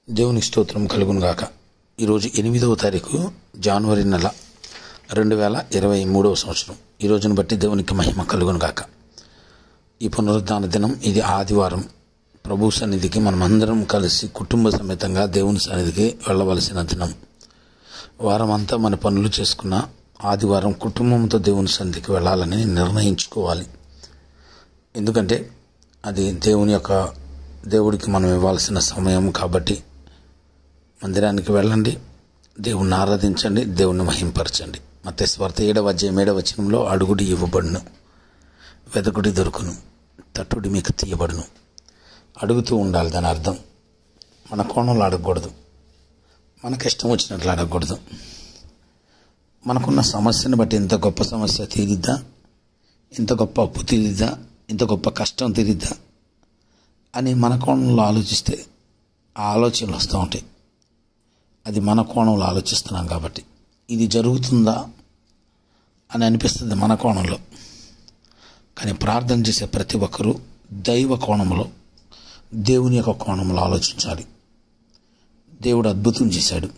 దేవుని స్తోత్రం కలుగును గాక ఈరోజు ఎనిమిదవ తారీఖు జనవరి నెల రెండు వేల ఇరవై మూడవ సంవత్సరం ఈ రోజును బట్టి దేవునికి మహిమ కలుగును గాక ఈ పునరుద్ధాన దినం ఇది ఆదివారం ప్రభు సన్నిధికి మనమందరం కలిసి కుటుంబ సమేతంగా దేవుని సన్నిధికి వెళ్ళవలసిన దినం వారం అంతా మన పనులు చేసుకున్న ఆదివారం కుటుంబంతో దేవుని సన్నిధికి వెళ్ళాలని నిర్ణయించుకోవాలి ఎందుకంటే అది దేవుని యొక్క దేవుడికి మనం ఇవ్వాల్సిన సమయం కాబట్టి మందిరానికి వెళ్ళండి దేవుణ్ణి ఆరాధించండి దేవుణ్ణి మహింపరచండి మత స్వార్థ ఏడవ అధ్యాయం ఏడవ వచనంలో అడుగుడి ఇవ్వబడును వెదకుడి దొరుకును తట్టుడి మీకు తీయబడును అడుగుతూ ఉండాలి దాని అర్థం మన కోణంలో అడగకూడదు మనకి ఇష్టం వచ్చినట్లు అడగకూడదు మనకున్న సమస్యను బట్టి ఇంత గొప్ప సమస్య తీరిద్దా ఇంత గొప్ప అప్పు తీరిద్దా ఇంత గొప్ప కష్టం తీరిద్దా అని మన కోణంలో ఆలోచిస్తే ఆ ఆలోచనలు వస్తూ ఉంటాయి అది మన కోణంలో ఆలోచిస్తున్నాం కాబట్టి ఇది జరుగుతుందా అని అనిపిస్తుంది మన కోణంలో కానీ ప్రార్థన చేసే ప్రతి ఒక్కరూ దైవ కోణంలో దేవుని యొక్క కోణంలో ఆలోచించాలి దేవుడు అద్భుతం చేశాడు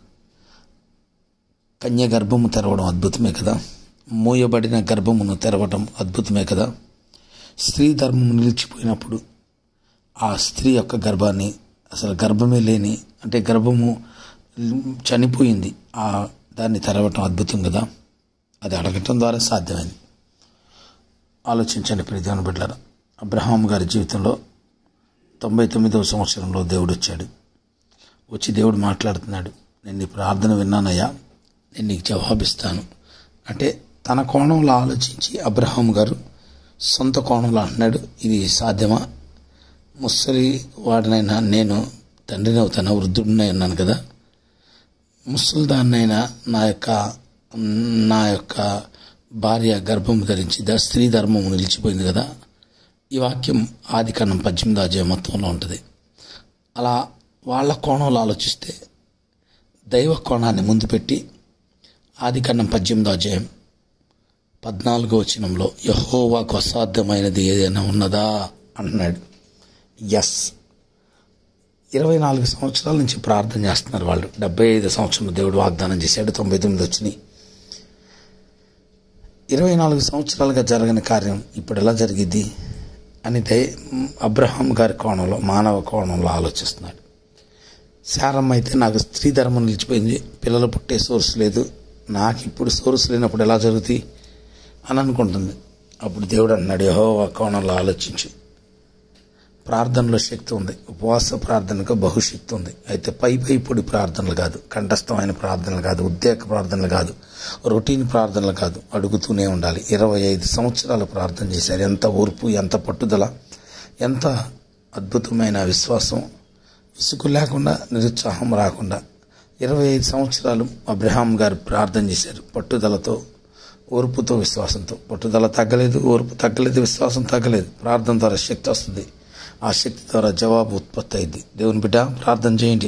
కన్య గర్భము తెరవడం అద్భుతమే కదా మూయబడిన గర్భమును తెరవడం అద్భుతమే కదా స్త్రీ ధర్మము నిలిచిపోయినప్పుడు ఆ స్త్రీ యొక్క గర్భాన్ని అసలు గర్భమే లేని అంటే గర్భము చనిపోయింది ఆ దాన్ని తెరవటం అద్భుతం కదా అది అడగటం ద్వారా సాధ్యమైంది ఆలోచించండి ప్రియదేవుని బిడ్డలారా అబ్రహాం గారి జీవితంలో తొంభై తొమ్మిదవ సంవత్సరంలో దేవుడు వచ్చాడు వచ్చి దేవుడు మాట్లాడుతున్నాడు నేను నీ ప్రార్థన విన్నానయ్యా నేను నీకు జవాబిస్తాను అంటే తన కోణంలో ఆలోచించి అబ్రహాం గారు సొంత కోణంలో అంటున్నాడు ఇది సాధ్యమా ముసలి వాడినైనా నేను తండ్రిని అవుతాను వృద్ధుడిని అన్నాను కదా ముసలిదాన్నైనా నా యొక్క నా యొక్క భార్య గర్భం ధరించి ద స్త్రీ ధర్మం నిలిచిపోయింది కదా ఈ వాక్యం ఆది కన్నం పద్దెనిమిది అధ్యాయం మొత్తంలో ఉంటుంది అలా వాళ్ళ కోణంలో ఆలోచిస్తే దైవ కోణాన్ని ముందు పెట్టి ఆది కన్నం పద్దెనిమిదో అధ్యాయం పద్నాలుగో వచనంలో యహోవాకు అసాధ్యమైనది ఏదైనా ఉన్నదా అంటున్నాడు ఎస్ ఇరవై నాలుగు సంవత్సరాల నుంచి ప్రార్థన చేస్తున్నారు వాళ్ళు డెబ్బై ఐదు సంవత్సరం దేవుడు వాగ్దానం చేశాడు తొంభై తొమ్మిది వచ్చినాయి ఇరవై నాలుగు సంవత్సరాలుగా జరగని కార్యం ఇప్పుడు ఎలా జరిగిద్ది అని దై అబ్రహాం గారి కోణంలో మానవ కోణంలో ఆలోచిస్తున్నాడు శారమ్మ అయితే నాకు స్త్రీ ధర్మం నిలిచిపోయింది పిల్లలు పుట్టే సోర్స్ లేదు నాకు ఇప్పుడు సోర్స్ లేనప్పుడు ఎలా జరుగుతాయి అని అనుకుంటుంది అప్పుడు దేవుడు అన్నాడు యహో కోణంలో ఆలోచించి ప్రార్థనలో శక్తి ఉంది ఉపవాస ప్రార్థనకు బహుశక్తి ఉంది అయితే పై పై పొడి ప్రార్థనలు కాదు కంఠస్థమైన ప్రార్థనలు కాదు ఉద్రేక ప్రార్థనలు కాదు రొటీన్ ప్రార్థనలు కాదు అడుగుతూనే ఉండాలి ఇరవై ఐదు సంవత్సరాలు ప్రార్థన చేశారు ఎంత ఓర్పు ఎంత పట్టుదల ఎంత అద్భుతమైన విశ్వాసం విసుగు లేకుండా నిరుత్సాహం రాకుండా ఇరవై ఐదు సంవత్సరాలు అబ్రహాం గారు ప్రార్థన చేశారు పట్టుదలతో ఓర్పుతో విశ్వాసంతో పట్టుదల తగ్గలేదు ఓర్పు తగ్గలేదు విశ్వాసం తగ్గలేదు ప్రార్థన ద్వారా శక్తి వస్తుంది ఆ శక్తి ద్వారా జవాబు ఉత్పత్తి అయింది దేవుని బిడ్డ ప్రార్థన చేయండి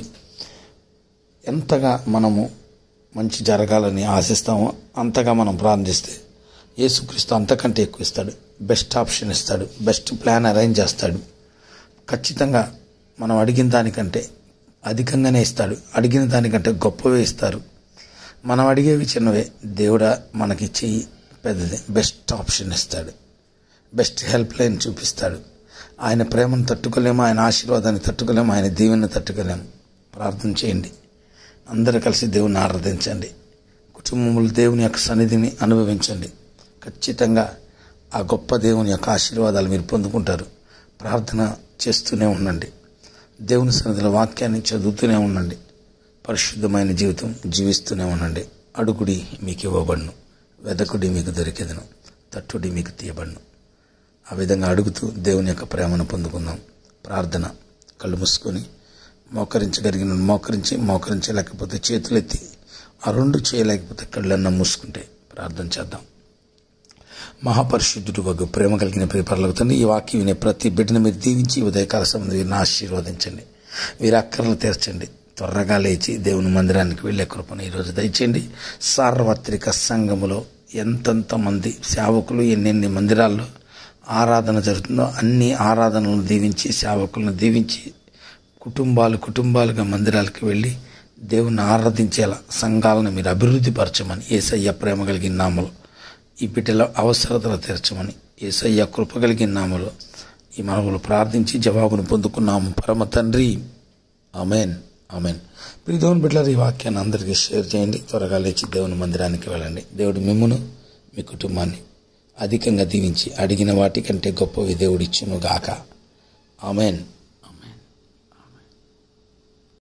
ఎంతగా మనము మంచి జరగాలని ఆశిస్తామో అంతగా మనం ప్రార్థిస్తే యేసుక్రీస్తు అంతకంటే ఎక్కువ ఇస్తాడు బెస్ట్ ఆప్షన్ ఇస్తాడు బెస్ట్ ప్లాన్ అరేంజ్ చేస్తాడు ఖచ్చితంగా మనం అడిగిన దానికంటే అధికంగానే ఇస్తాడు అడిగిన దానికంటే గొప్పవే ఇస్తారు మనం అడిగేవి చిన్నవే దేవుడా మనకి చెయ్యి పెద్దది బెస్ట్ ఆప్షన్ ఇస్తాడు బెస్ట్ హెల్ప్ లైన్ చూపిస్తాడు ఆయన ప్రేమను తట్టుకోలేము ఆయన ఆశీర్వాదాన్ని తట్టుకోలేము ఆయన దీవెని తట్టుకోలేము ప్రార్థన చేయండి అందరూ కలిసి దేవుని ఆరాధించండి కుటుంబంలో దేవుని యొక్క సన్నిధిని అనుభవించండి ఖచ్చితంగా ఆ గొప్ప దేవుని యొక్క ఆశీర్వాదాలు మీరు పొందుకుంటారు ప్రార్థన చేస్తూనే ఉండండి దేవుని సన్నిధిలో వాక్యాన్ని చదువుతూనే ఉండండి పరిశుద్ధమైన జీవితం జీవిస్తూనే ఉండండి అడుగుడి మీకు ఇవ్వబడును వెదకుడి మీకు దొరికేదను తట్టుడి మీకు తీయబడును ఆ విధంగా అడుగుతూ దేవుని యొక్క ప్రేమను పొందుకుందాం ప్రార్థన కళ్ళు మూసుకొని మోకరించగలిగిన మోకరించి మోకరించలేకపోతే చేతులెత్తి ఆ రెండు చేయలేకపోతే కళ్ళన్న మూసుకుంటే ప్రార్థన చేద్దాం మహాపరిశుద్ధుడు ఒక ప్రేమ కలిగిన ప్రియపరలకు తండ్రి ఈ వాక్యం వినే ప్రతి బిడ్డను మీరు దీవించి ఉదయకాల సంబంధం వీరిని ఆశీర్వదించండి వీరి అక్కర్లు తీర్చండి త్వరగా లేచి దేవుని మందిరానికి వెళ్ళే కృపను ఈరోజు దయచేయండి సార్వత్రిక సంఘములో ఎంతెంత మంది సేవకులు ఎన్నెన్ని మందిరాల్లో ఆరాధన జరుగుతుందో అన్ని ఆరాధనలను దీవించి సేవకులను దీవించి కుటుంబాలు కుటుంబాలుగా మందిరాలకు వెళ్ళి దేవుని ఆరాధించేలా సంఘాలను మీరు అభివృద్ధి పరచమని ఏసయ్య ప్రేమ కలిగిన నామలు ఈ బిడ్డల అవసరతలు తీర్చమని ఏసయ్య కృప కలిగిన నామలు ఈ మనవులు ప్రార్థించి జవాబును పొందుకున్నాము పరమ తండ్రి ఆమెన్ ఆమెన్ ప్రియ దేవుని బిడ్డలారు ఈ వాక్యాన్ని అందరికీ షేర్ చేయండి త్వరగా లేచి దేవుని మందిరానికి వెళ్ళండి దేవుడు మిమ్మును మీ కుటుంబాన్ని అధికంగా దీవించి అడిగిన వాటికంటే గొప్పవి దేవుడిచ్చును గాక ఆమెన్